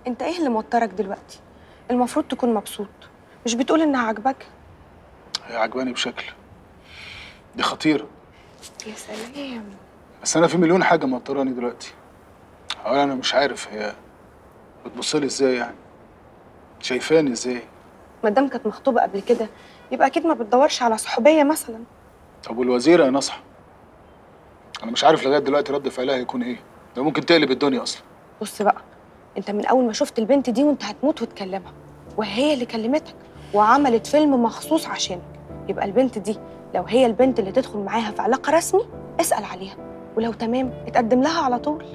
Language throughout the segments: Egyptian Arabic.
انت ايه اللي موترك دلوقتي المفروض تكون مبسوط مش بتقول انها عاجباك هي عجباني بشكل دي خطيرة يا سلام بس أنا في مليون حاجة موتراني دلوقتي أولا أنا مش عارف هي بتبصلي إزاي يعني شايفاني إزاي ما دام كانت مخطوبه قبل كده يبقى اكيد ما بتدورش على صحوبيه مثلا طب والوزيرة يا نصحى أنا مش عارف لغاية دلوقتي رد فعلها هيكون إيه ده ممكن تقلب الدنيا أصلا بص بقى انت من اول ما شفت البنت دي وانت هتموت وتكلمها وهي اللي كلمتك وعملت فيلم مخصوص عشانك يبقى البنت دي لو هي البنت اللي تدخل معاها في علاقه رسمي اسال عليها ولو تمام اتقدم لها على طول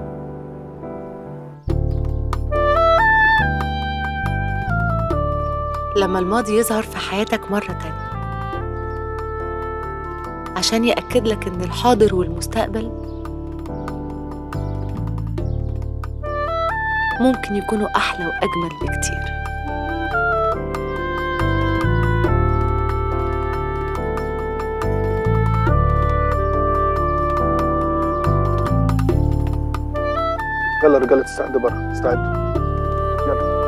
لما الماضي يظهر في حياتك مرة تانية عشان يأكد لك إن الحاضر والمستقبل ممكن يكونوا أحلى وأجمل بكتير يلا رجالة استعدوا بره استعدوا يلا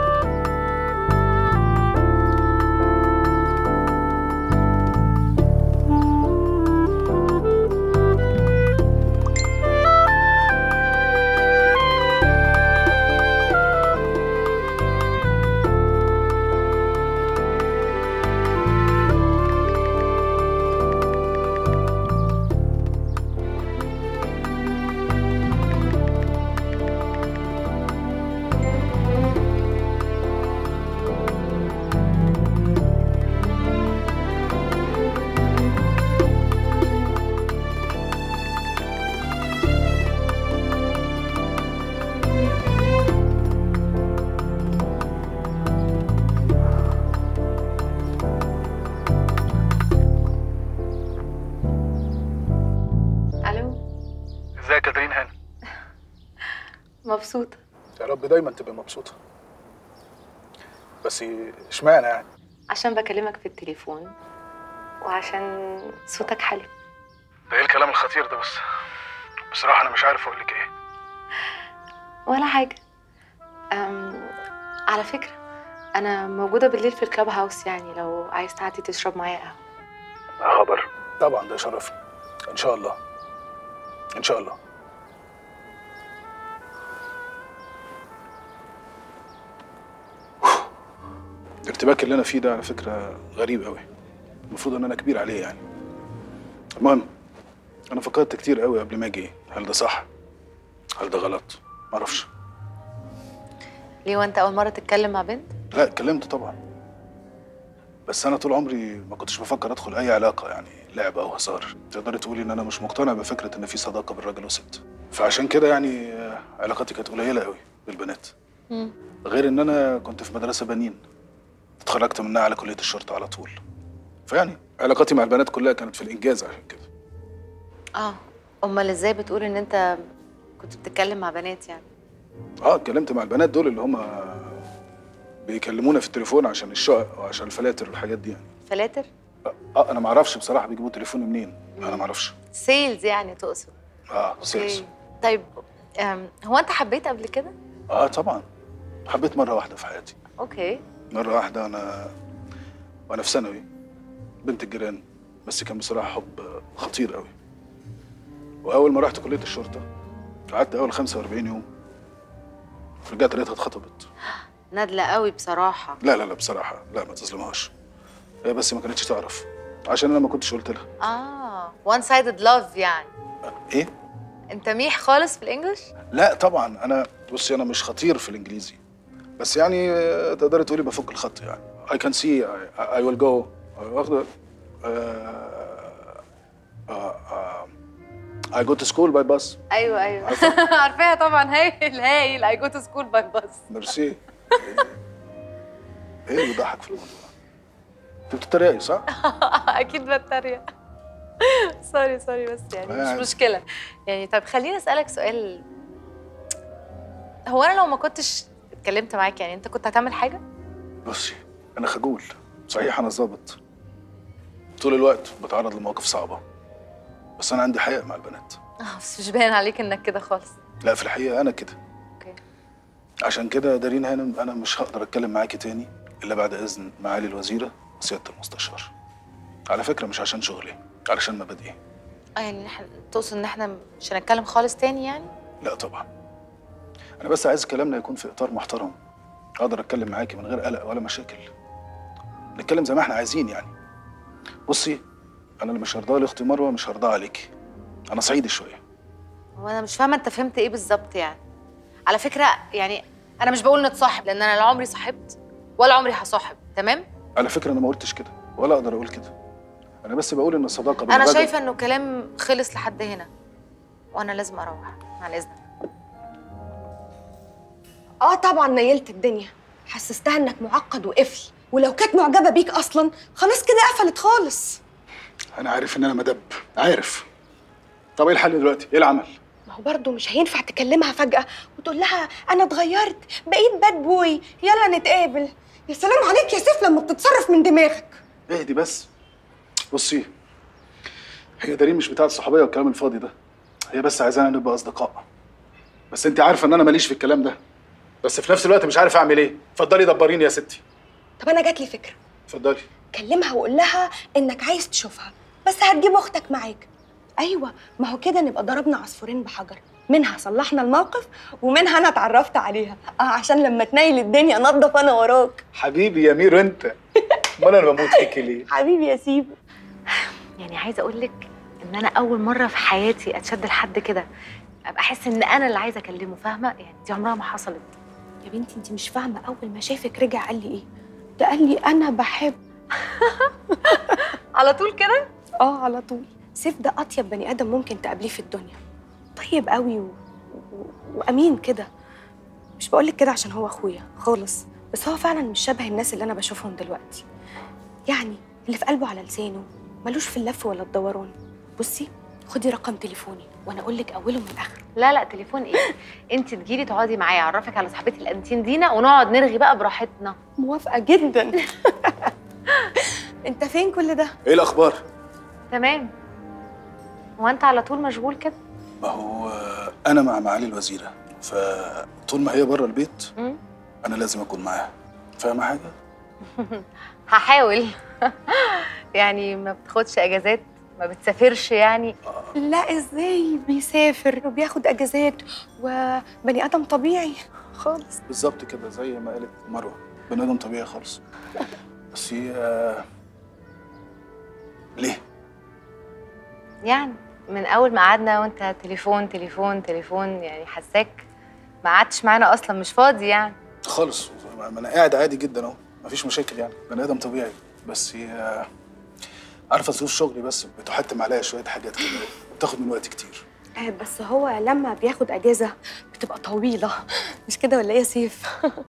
ألو ازيك يا كاترين هاني مبسوطة يا رب دايما تبقى مبسوطة بس اشمعنى يعني عشان بكلمك في التليفون وعشان صوتك حلو ده ايه الكلام الخطير ده بس بصراحة أنا مش عارف أقول لك إيه ولا حاجة أم على فكرة أنا موجودة بالليل في الكلاب هاوس يعني لو عايز تعدي تشرب معايا قهوة خبر طبعا ده شرفني إن شاء الله إن شاء الله الارتباك اللي أنا فيه ده على فكرة غريب قوي المفروض إن أنا كبير عليه يعني المهم أنا فكرت كتير قوي قبل ما أجي هل ده صح؟ هل ده غلط؟ معرفش ليه وأنت أول مرة تتكلم مع بنت؟ لا اتكلمت طبعا بس انا طول عمري ما كنتش بفكر ادخل اي علاقه يعني لعب او هزار تقدري تقولي ان انا مش مقتنع بفكره ان في صداقه بين راجل وست فعشان كده يعني آه، علاقاتي كانت قليله قوي بالبنات مم. غير ان انا كنت في مدرسه بنين اتخرجت منها على كليه الشرطه على طول فيعني علاقاتي مع البنات كلها كانت في الانجاز عشان كده آه أمال إزاي بتقول إن أنت كنت بتتكلم مع بنات يعني؟ اه اتكلمت مع البنات دول اللي هم بيكلمونا في التليفون عشان الشقق وعشان الفلاتر والحاجات دي يعني فلاتر؟ اه انا ما اعرفش بصراحه بيجيبوا تليفوني منين انا ما اعرفش سيلز يعني تقصد اه سيلز أوكي. طيب أم، هو أنت حبيت قبل كده؟ اه طبعا حبيت مره واحده في حياتي أوكي مره واحده انا وانا في ثانوي بنت الجيران بس كان بصراحه حب خطير قوي واول ما رحت كليه الشرطه قعدت اول 45 يوم رجعت لقيتها اتخطبت نادلة قوي بصراحة لا لا لا بصراحه لا ما تظلمهاش هي بس ما كانتش تعرف عشان انا ما كنتش قلت لها آه وان سايدد لاف يعني ايه أنت ميح خالص في الإنجليش؟ لا طبعا انا بصي انا مش خطير في الانجليزي بس يعني آه، تقدري تقولي بفك الخط يعني I can see I, I will go واخده آه، آه، I go to school by bus ايوه ايوه عارفة؟ عارفاها طبعا هايل هايل اي جو تو سكول باي باص ميرسي ايه اللي بيضحك في الموضوع انت بتتريقي صح؟ اكيد بتريق سوري سوري بس يعني يعني. مش مشكله يعني طب خليني اسالك سؤال هو انا لو ما كنتش اتكلمت معاك يعني انت كنت هتعمل حاجه بصي انا خجول صحيح انا ظابط طول الوقت بتعرض لمواقف صعبه بس انا عندي حياء مع البنات آه، بس مش باين عليك انك كده خالص لا في الحقيقه انا كده اوكي عشان كده يا دارين هانم انا مش هقدر اتكلم معاكي تاني الا بعد اذن معالي الوزيره وسياده المستشار على فكره مش عشان شغلي علشان مبادئي اه يعني إحنا- تقصد ان احنا مش هنتكلم خالص تاني يعني لا طبعا انا بس عايز كلامنا يكون في اطار محترم اقدر اتكلم معاكي من غير قلق ولا مشاكل نتكلم زي ما احنا عايزين يعني بصي انا اللي مش هرضاه لاختي مروه مش هرضاه عليكي انا صعيدي شويه هو انا مش فاهمه انت فهمت ايه بالظبط يعني على فكره يعني انا مش بقول نتصاحب لان انا لا عمري صاحبت ولا عمري هصاحب تمام على فكره انا ما قلتش كده ولا اقدر اقول كده انا بس بقول ان الصداقه بين انا الراجل- شايفه انه كلام خلص لحد هنا وانا لازم اروح مع الاذن اه طبعا نيلت الدنيا حسستها انك معقد وقفل ولو كانت معجبه بيك اصلا خلاص كده قفلت خالص انا عارف ان انا مدب عارف طب ايه الحل دلوقتي ايه العمل ما هو برضه مش هينفع تكلمها فجأة وتقول لها أنا اتغيرت بقيت باد بوي يلا نتقابل يا سلام عليك يا سيف لما بتتصرف من دماغك اهدي بس بصي هي دارين مش بتاعت الصحوبيه والكلام الفاضي ده هي بس عايزانا نبقى اصدقاء بس انت عارفه ان انا ماليش في الكلام ده بس في نفس الوقت مش عارف اعمل ايه اتفضلي دبريني يا ستي طب أنا جات لي فكرة اتفضلي كلمها وقول لها إنك عايز تشوفها بس هتجيب أختك معاك أيوة ما هو كده نبقى ضربنا عصفورين بحجر منها صلحنا الموقف ومنها أنا اتعرفت عليها اه عشان لما تنيل الدنيا نضف أنا وراك حبيبي يا ميرو انت امال انا بموت فيكي ليه حبيبي يا سيف يعني عايزه اقول لك ان انا اول مره في حياتي اتشد لحد كده ابقى احس ان انا اللي عايزه اكلمه فاهمه يعني دي عمرها ما حصلت يا بنتي انت مش فاهمه اول ما شافك رجع قال لي ايه ده قال لي انا بحب على طول كده اه على طول سيف ده اطيب بني ادم ممكن تقابليه في الدنيا طيب قوي و... و... وامين كده مش بقولك كده عشان هو اخويا خالص بس هو فعلا مش شبه الناس اللي انا بشوفهم دلوقتي يعني اللي في قلبه على لسانه ملوش في اللف ولا الدوران بصي خدي رقم تليفوني وانا اقول لك اوله من اخره لا لا تليفون ايه انت تجيلي تقعدي معايا اعرفك على صاحبتي الانتين دينا ونقعد نرغي بقى براحتنا موافقه جدا انت فين كل ده ايه الاخبار تمام هو انت على طول مشغول كده ما هو انا مع معالي الوزيره فطول ما هي بره البيت مم. انا لازم اكون معاها فاهمه حاجه هحاول يعني ما بتاخدش اجازات ما بتسافرش يعني لا ازاي بيسافر وبياخد اجازات وبني ادم طبيعي خالص بالظبط كده زي ما قالت مروه بني ادم طبيعي خالص بس هي ليه يعني من اول ما قعدنا وانت تليفون تليفون تليفون يعني حساك ما قعدتش معانا اصلا مش فاضي يعني خالص ما ما انا قاعد عادي جدا اهو مفيش مشاكل يعني بني ادم طبيعي بس هي عارفه ظروف شغلي بس بتحتم عليا شويه حاجات كده بتاخد من وقت كتير آه، بس هو لما بياخد اجازه بتبقى طويله مش كده ولا ايه يا سيف